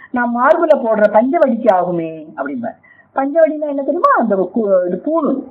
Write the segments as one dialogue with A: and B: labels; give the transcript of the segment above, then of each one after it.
A: நான் மார்புல போடுற பஞ்சவடிக்கு ஆகுமே அப்படிம்பார் பஞ்சவடினா என்ன தெரியுமா அந்த கு- இது பூணூல்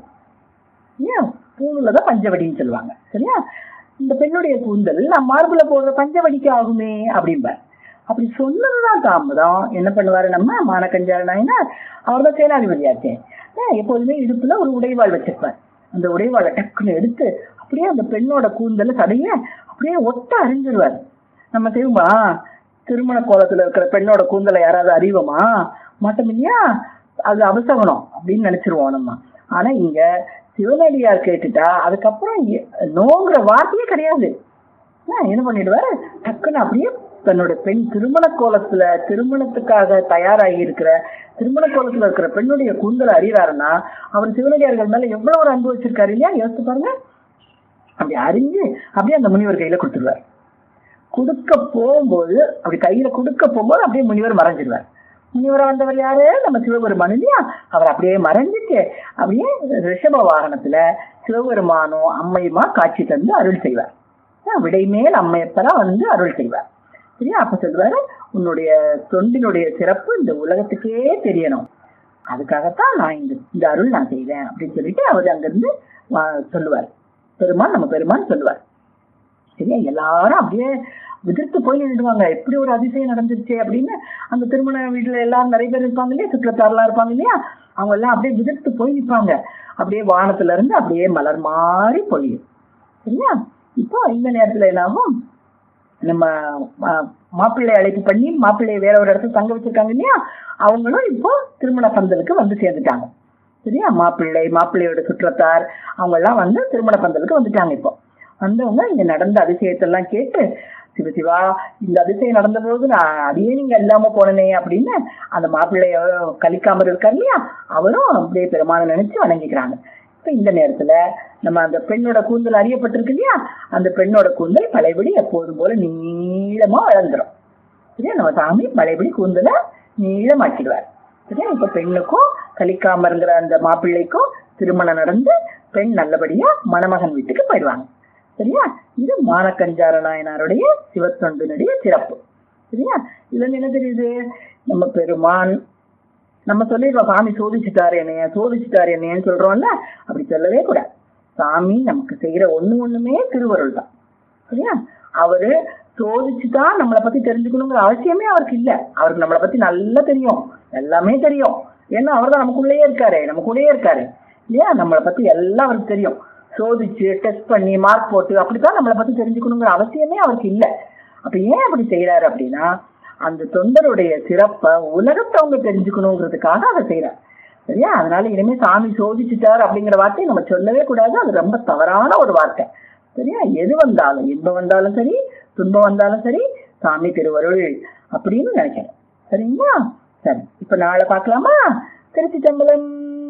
A: ஏன் பூணூல தான் பஞ்சவடின்னு சொல்லுவாங்க சரியா இந்த பெண்ணுடைய கூந்தல் நான் மார்புல போடுற பஞ்சவடிக்கு ஆகுமே அப்படிம்பார் அப்படி சொன்னதுதான் தாமதம் என்ன பண்ணுவாரு நம்ம மானக்கஞ்சார நாயனார் அவர் தான் சேனாதிபதியாச்சே ஏன் எப்போதுமே இடுப்புல ஒரு உடைவாள் வச்சிருப்பார் அந்த உடைவாளை டக்குன்னு எடுத்து அப்படியே அந்த பெண்ணோட கூந்தல தடைய அப்படியே ஒட்ட அறிஞ்சிருவார் நம்ம செய்வோமா திருமண கோலத்துல இருக்கிற பெண்ணோட கூந்தலை யாராவது அறிவோமா மாட்டோம் இல்லையா அது அவசகனம் அப்படின்னு நினைச்சிருவோம் நம்ம ஆனா இங்க சிவனடியார் கேட்டுட்டா அதுக்கப்புறம் எ- நோங்கிற வார்த்தையே கிடையாது ஆ, என்ன பண்ணிடுவாரு டக்குன்னு அப்படியே தன்னோட பெண் திருமண கோலத்துல திருமணத்துக்காக தயாராகி இருக்கிற திருமண கோலத்துல இருக்கிற பெண்ணுடைய கூந்தலை அறிகிறாருன்னா அவர் சிவனடியார்கள் மேல எவ்வளவு ஒரு அன்பு வச்சிருக்காரு இல்லையா யோசிச்சு பாருங்க அப்படி அறிஞ்சு அப்படியே அந்த முனிவர் கையில கொடுத்துருவார் கொடுக்க போகும்போது அப்படி கையில கொடுக்க போகும்போது அப்படியே முனிவர் மறைஞ்சிருவார் முனிவரா வந்தவர் யாரு நம்ம சிவபெருமான் இல்லையா அவர் அப்படியே மறைஞ்சிட்டு அப்படியே ரிஷப வாகனத்துல சிவபெருமானும் அம்மையுமா காட்சி தந்து அருள் செய்வார் ஆஹ் விடைமேல் அம்மையப்பரா வந்து அருள் செய்வார் சரியா அப்ப சொல்லுவாரு உன்னுடைய தொண்டினுடைய சிறப்பு இந்த உலகத்துக்கே தெரியணும் அதுக்காகத்தான் நான் இந்த இந்த அருள் நான் செய்வேன் அப்படின்னு சொல்லிட்டு அவர் அங்கிருந்து வா- சொல்லுவார் பெருமான் நம்ம பெருமான் சொல்லுவார் சரியா எல்லாரும் அப்படியே விதிர்த்து போய் நின்றுவாங்க எப்படி ஒரு அதிசயம் நடந்துருச்சு அப்படின்னு அந்த திருமண வீட்டுல எல்லாரும் நிறைய பேர் இருப்பாங்க இல்லையா சுற்றுலாத்தாரெல்லாம் இருப்பாங்க இல்லையா அவங்க எல்லாம் அப்படியே விதிர்த்து போய் நிற்பாங்க அப்படியே வானத்துல இருந்து அப்படியே மலர் மாறி பொழியும் சரியா இப்போ இந்த நேரத்துல என்ன ஆகும் நம்ம மா- மாப்பிள்ளை அழைப்பு பண்ணி மாப்பிள்ளையை வேற ஒரு இடத்துல தங்க வச்சிருக்காங்க இல்லையா அவங்களும் இப்போ திருமண பந்தலுக்கு வந்து சேர்ந்துட்டாங்க சரியா மாப்பிள்ளை மாப்பிள்ளையோட சுற்றத்தார் அவங்க எல்லாம் வந்து திருமண பந்தலுக்கு வந்துட்டாங்க இப்போ வந்தவங்க இங்க நடந்த அதிசயத்தெல்லாம் கேட்டு சிவ சிவா இந்த அதிசயம் நடந்த போது நான் அதையே நீங்க இல்லாம போனனே அப்படின்னு அந்த மாப்பிள்ளைய கலிக்காமர் இருக்கார் இல்லையா அவரும் அப்படியே பெருமான நினைச்சு வணங்கிக்கிறாங்க இப்ப இந்த நேரத்துல நம்ம அந்த பெண்ணோட கூந்தல் அறியப்பட்டிருக்கு இல்லையா அந்த பெண்ணோட கூந்தல் பழையபடி எப்போதும் போல நீளமா வளர்ந்துரும் சரியா நம்ம சாமி பழையபடி கூந்தலை நீளமாக்கிடுவார் சரியா இப்ப பெண்ணுக்கும் கலிக்காமருங்கிற அந்த மாப்பிள்ளைக்கும் திருமணம் நடந்து பெண் நல்லபடியா மணமகன் வீட்டுக்கு போயிடுவாங்க சரியா இது மானக்கஞ்சார நாயனாருடைய சிவத்தொண்டினுடைய சிறப்பு சரியா இதுல இருந்து என்ன தெரியுது நம்ம பெருமான் நம்ம சொல்லிடுறோம் சாமி சோதிச்சுட்டாரு என்னைய சோதிச்சுட்டாரு என்னையன்னு சொல்றோம்ல அப்படி சொல்லவே கூடாது சாமி நமக்கு செய்யற ஒண்ணு ஒண்ணுமே திருவருள் தான் சரியா அவரு சோதிச்சுதான் நம்மளை பத்தி தெரிஞ்சுக்கணுங்கிற அவசியமே அவருக்கு இல்ல அவருக்கு நம்மளை பத்தி நல்லா தெரியும் எல்லாமே தெரியும் ஏன்னா அவர் தான் நமக்குள்ளேயே இருக்காரு நமக்குள்ளேயே இருக்காரு இல்லையா நம்மளை பத்தி எல்லாம் அவருக்கு தெரியும் சோதிச்சு டெஸ்ட் பண்ணி மார்க் போட்டு அப்படித்தான் நம்மளை பத்தி தெரிஞ்சுக்கணுங்கிற அவசியமே அவருக்கு இல்ல அப்ப ஏன் அப்படி செய்யறாரு அப்படின்னா அந்த தொண்டருடைய சிறப்பை உலகத்தவங்க தெரிஞ்சுக்கணுங்கிறதுக்காக அதை செய்யறாரு சரியா அதனால இனிமே சாமி சோதிச்சுட்டார் அப்படிங்கிற வார்த்தையை நம்ம சொல்லவே கூடாது அது ரொம்ப தவறான ஒரு வார்த்தை சரியா எது வந்தாலும் இன்பம் வந்தாலும் சரி துன்பம் வந்தாலும் சரி சாமி திருவருள் அப்படின்னு நினைக்கிறேன் சரிங்களா சரி இப்ப நாளை பார்க்கலாமா திருச்சி சம்பளம்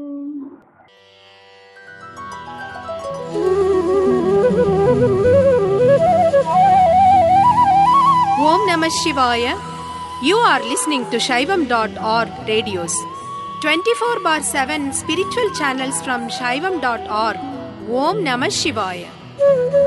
B: Om Namah Shivaya. You are listening to Shaivam.org radios. 24 bar 7 spiritual channels from Shaivam.org. Om Namah Shivaya.